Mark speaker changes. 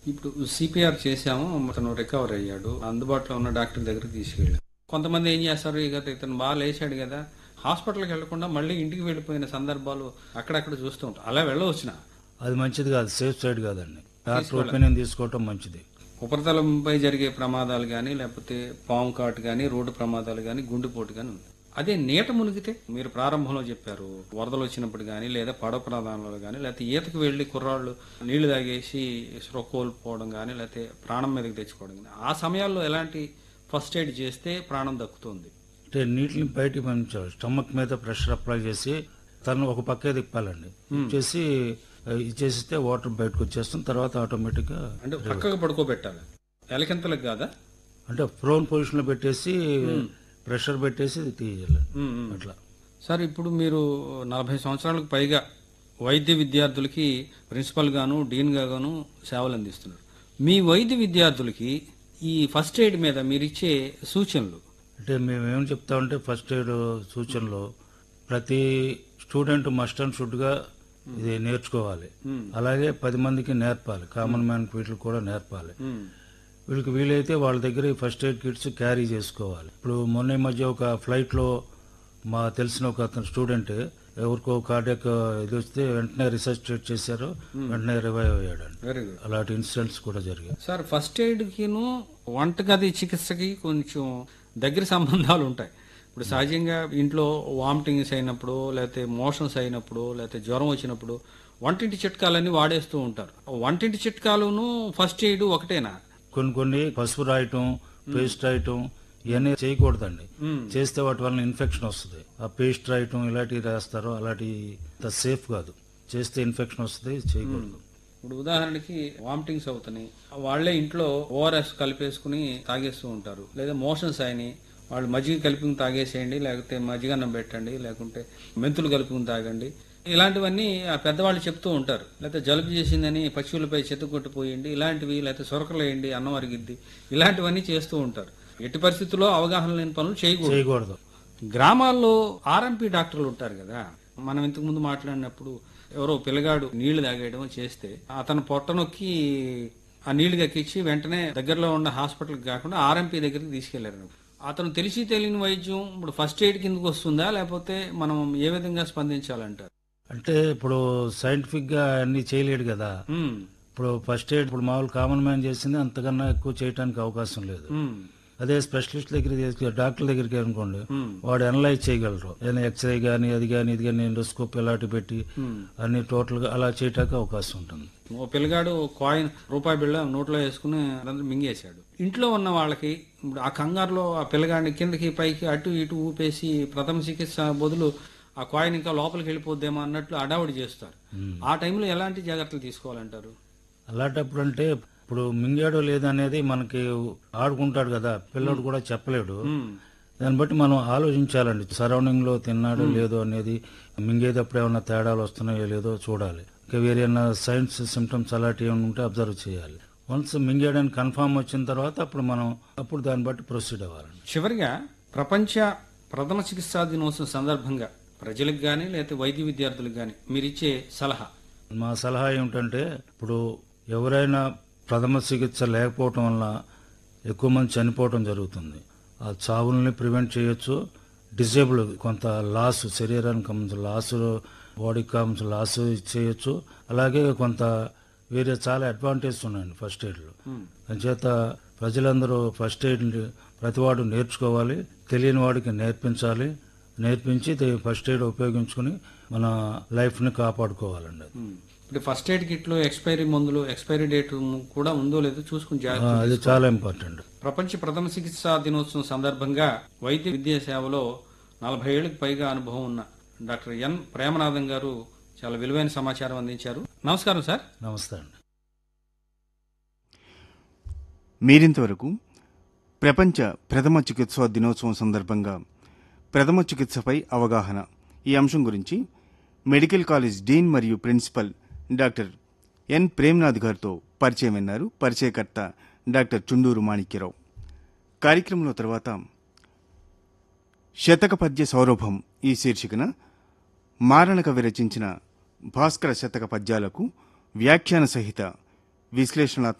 Speaker 1: ఇప్పుడు సిపిఆర్ చేశాము అతను రికవర్ అయ్యాడు అందుబాటులో ఉన్న డాక్టర్ దగ్గరికి తీసుకెళ్ళాం కొంతమంది ఏం చేస్తారు ఇక ఇతను బాగా లేచాడు కదా హాస్పిటల్కి వెళ్లకుండా మళ్ళీ ఇంటికి వెళ్ళిపోయిన సందర్భాలు అక్కడక్కడ చూస్తూ ఉంటాం అలా వెళ్ళవచ్చునా
Speaker 2: అది మంచిది కాదు సేఫ్ సైడ్ కాదండి డాక్టర్ ఒపీనియన్ తీసుకోవటం మంచిది
Speaker 1: ఉపరితలంపై జరిగే ప్రమాదాలు కానీ లేకపోతే పాము కాటు కానీ రోడ్డు ప్రమాదాలు కానీ గుండెపోటు కానీ ఉంది అదే నీట మునిగితే మీరు ప్రారంభంలో చెప్పారు వరదలు వచ్చినప్పుడు కానీ లేదా పడవ ప్రమాదాలు కానీ లేకపోతే ఈతకు వెళ్లి కుర్రాళ్ళు నీళ్లు తాగేసి స్పృహ కోల్పోవడం కానీ లేకపోతే ప్రాణం మీదకి తెచ్చుకోవడం కానీ ఆ సమయాల్లో ఎలాంటి ఫస్ట్ ఎయిడ్ చేస్తే ప్రాణం దక్కుతుంది
Speaker 2: అంటే నీటిని బయటికి పంపించాలి స్టమక్ మీద ప్రెషర్ అప్లై చేసి తను ఒక పక్కే తిప్పాలండి చేసి ఇచ్చేసిస్తే వాటర్ బయటకు వచ్చేస్తుంది తర్వాత ఆటోమేటిక్ గా
Speaker 1: అంటే పక్కకు పడుకోబెట్టాలి ఎలకెంతలకు కాదా
Speaker 2: అంటే ప్రోన్ పొజిషన్ లో పెట్టేసి ప్రెషర్ పెట్టేసి తీయాలి
Speaker 1: ఉమ్, ఉమ్.
Speaker 2: అట్లా
Speaker 1: సార్ ఇప్పుడు మీరు నలభై సంవత్సరాలకు పైగా వైద్య విద్యార్థులకి ప్రిన్సిపల్ గాను డీన్ గాను సేవలు అందిస్తున్నారు మీ వైద్య విద్యార్థులకి ఈ ఫస్ట్ ఎయిడ్ మీద మీరు ఇచ్చే సూచనలు
Speaker 2: అంటే మేము ఏం చెప్తామంటే ఫస్ట్ ఎయిడ్ సూచనలు ప్రతి స్టూడెంట్ మస్ట్ అండ్ షుడ్ గా ఇది నేర్చుకోవాలి
Speaker 1: మ్మ్.
Speaker 2: అలాగే పది మందికి నేర్పాలి కామన్ మ్యాన్ వీటికి కూడా నేర్పాలి
Speaker 1: ఉమ్,
Speaker 2: వీళ్ళకి వీలైతే వాళ్ళ దగ్గర ఈ ఫస్ట్ ఎయిడ్ కిట్స్ క్యారీ చేసుకోవాలి ఇప్పుడు మొన్న ఈ మధ్య ఒక ఫ్లైట్ లో మా తెలిసిన ఒక అతను స్టూడెంట్ ఎవరికో కార్డియక్ ఇది వస్తే వెంటనే రిసర్చ్ చేశారు వెంటనే రివైవ్ అయ్యాడు
Speaker 1: వెరీ గుడ్
Speaker 2: అలాంటి ఇన్సిడెంట్స్ కూడా జరిగాయి
Speaker 1: సార్ ఫస్ట్ ఎయిడ్కిను వంటగది చికిత్సకి కొంచెం దగ్గర సంబంధాలు ఉంటాయి ఇప్పుడు సహజంగా ఇంట్లో వామిటింగ్స్ అయినప్పుడు లేకపోతే మోషన్స్ అయినప్పుడు లేకపోతే జ్వరం వచ్చినప్పుడు వంటింటి చిట్కాలన్నీ వాడేస్తూ ఉంటారు వంటింటి చిట్కాలును ఫస్ట్ ఎయిడ్ ఒకటేనా
Speaker 2: కొన్ని కొన్ని పసుపు రాయటం పేస్ట్ రాయటం ఇవన్నీ చేయకూడదండి
Speaker 1: మ్మ్.
Speaker 2: చేస్తే వాటి వల్ల ఇన్ఫెక్షన్ వస్తుంది ఆ పేస్ట్ రాయటం ఇలాంటివి రాస్తారు అలాంటి సేఫ్ కాదు చేస్తే ఇన్ఫెక్షన్ వస్తుంది చేయకూడదు
Speaker 1: ఇప్పుడు ఉదాహరణకి వామిటింగ్స్ అవుతున్నాయి వాళ్ళే ఇంట్లో ఓఆర్ఎస్ కలిపేసుకుని తాగేస్తూ ఉంటారు లేదా మోషన్స్ అయినాయి వాళ్ళు మజ్జిగ కలుపుకుని తాగేసేయండి లేకపోతే మజ్జిగ అన్నం పెట్టండి లేకుంటే మెంతులు కలుపుకుని తాగండి ఇలాంటివన్నీ ఆ పెద్దవాళ్ళు చెప్తూ ఉంటారు లేకపోతే జలుబు చేసిందని పశువులపై చెత్త కొట్టిపోయండి ఇలాంటివి లేకపోతే సొరకలు వేయండి అన్నం అరిగిద్ది ఇలాంటివన్నీ చేస్తూ ఉంటారు ఎట్టి పరిస్థితుల్లో అవగాహన లేని పనులు చేయకూడదు
Speaker 2: చేయకూడదు
Speaker 1: గ్రామాల్లో ఆర్ఎంపీ డాక్టర్లు ఉంటారు కదా మనం ఇంతకు ముందు మాట్లాడినప్పుడు ఎవరో పిల్లగాడు నీళ్లు తాగేయడం చేస్తే అతను పొట్ట నొక్కి ఆ నీళ్లు కక్కించి వెంటనే దగ్గరలో ఉన్న హాస్పిటల్కి కాకుండా ఆర్ఎంపీ దగ్గరికి తీసుకెళ్లారు అతను తెలిసి తెలియని వైద్యం ఇప్పుడు ఫస్ట్ ఎయిడ్ కిందకు వస్తుందా లేకపోతే మనం ఏ విధంగా స్పందించాలంటారు
Speaker 2: అంటే ఇప్పుడు సైంటిఫిక్ గా అన్ని చేయలేడు కదా
Speaker 1: ఉమ్,
Speaker 2: ఇప్పుడు ఫస్ట్ ఎయిడ్ ఇప్పుడు మామూలు కామన్ మ్యాన్ చేసింది అంతకన్నా ఎక్కువ చేయడానికి అవకాశం లేదు
Speaker 1: ఉమ్,
Speaker 2: అదే స్పెషలిస్ట్ దగ్గర తీసుకు- డాక్టర్ దగ్గరికి అనుకోండి
Speaker 1: ఉమ్,
Speaker 2: వాడు అనలైజ్ చేయగలరు ఏదైనా ఎక్స్రే గానీ అది గానీ ఇది కానీ ఎండోస్కోప్ ఇలాంటి పెట్టి
Speaker 1: ఉమ్.
Speaker 2: అన్ని టోటల్ గా అలా చేయటానికి అవకాశం ఉంటుంది
Speaker 1: ఓ పిల్లగాడు కాయిన్ రూపాయి బిళ్ళ నోట్లో వేసుకుని అదంతా మింగేశాడు ఇంట్లో ఉన్న వాళ్ళకి ఇప్పుడు ఆ కంగారులో ఆ పిల్లగాడిని కిందకి పైకి అటు ఇటు ఊపేసి ప్రథమ చికిత్స బదులు ఆ కాయిన్ ఇంకా లోపలికి వెళ్ళిపోద్దేమో అన్నట్లు అడావుడి చేస్తారు ఆ టైంలో ఎలాంటి జాగ్రత్తలు తీసుకోవాలంటారు
Speaker 2: అలాంటప్పుడు అంటే ఇప్పుడు మింగాడో లేదనేది మనకి ఆడుకుంటాడు కదా పిల్లడు కూడా చెప్పలేడు
Speaker 1: ఉమ్,
Speaker 2: దాన్ని బట్టి మనం ఆలోచించాలండి సరౌండింగ్ లో తిన్నాడో లేదో అనేది మింగేటప్పుడు ఏమన్నా తేడాలు వస్తున్నాయో లేదో చూడాలి ఇంకా వేరే ఏమన్నా సైన్స్ సిమ్టమ్స్ అలాంటివి ఏమైనా ఉంటే అబ్జర్వ్ చేయాలి వన్స్ మింగేయడానికి కన్ఫామ్ వచ్చిన తర్వాత అప్పుడు మనం అప్పుడు దాన్ని బట్టి ప్రొసీడ్ అవ్వాలండి
Speaker 1: చివరిగా ప్రపంచ ప్రథమ చికిత్సా దినోత్సవం సందర్భంగా ప్రజలకు గాని లేకపోతే వైద్య విద్యార్థులకు గాని మీరిచ్చే సలహా
Speaker 2: మా సలహా ఏమిటంటే ఇప్పుడు ఎవరైనా ప్రథమ చికిత్స లేకపోవటం వల్ల ఎక్కువ మంది చనిపోవటం జరుగుతుంది ఆ చావుల్ని ప్రివెంట్ చేయొచ్చు డిజేబుల్ కొంత లాస్ శరీరానికి సంబంధించిన లాస్ బాడీకి కావాల్సిన లాస్ చేయొచ్చు అలాగే కొంత వేరే చాలా అడ్వాంటేజ్ ఉన్నాయండి ఫస్ట్ ఎయిడ్లో అంచేత ప్రజలందరూ ఫస్ట్ ఎయిడ్ ప్రతివాడు నేర్చుకోవాలి తెలియని వాడికి నేర్పించాలి నేర్పించి ది- ఫస్ట్ ఎయిడ్ ఉపయోగించుకుని మన లైఫ్ని కాపాడుకోవాలండి అది.
Speaker 1: ఉమ్. ఇప్పుడు ఫస్ట్ ఎయిడ్ కిట్ లో ఎక్స్పైరీ మందులు ఎక్స్పైరీ డేట్ కూడా ఉందో లేదో చూసుకుని
Speaker 2: ఆ,
Speaker 1: జాగ్రత్త
Speaker 2: అది చాలా ఇంపార్టెంట్
Speaker 1: ప్రపంచ ప్రథమ చికిత్సా దినోత్సవం సందర్భంగా వైద్య విద్యా సేవలో నలభై ఏళ్లకు పైగా అనుభవం ఉన్న డాక్టర్ ఎన్ ప్రేమనాథం గారు చాలా విలువైన సమాచారం అందించారు నమస్కారం సార్
Speaker 2: నమస్తే అండి
Speaker 3: మీరింతవరకు ప్రపంచ ప్రథమ చికిత్సా దినోత్సవం సందర్భంగా ప్రథమ చికిత్సపై అవగాహన ఈ అంశం గురించి మెడికల్ కాలేజ్ డీన్ మరియు ప్రిన్సిపల్ డాక్టర్ ఎన్ ప్రేమ్నాథ్ గారితో పరిచయం విన్నారు పరిచయకర్త డాక్టర్ చుండూరు మాణిక్యరావు కార్యక్రమంలో తర్వాత శతక పద్య సౌరభం ఈ శీర్షికన మారణ కవి రచించిన భాస్కర శతక పద్యాలకు వ్యాఖ్యాన సహిత విశ్లేషణ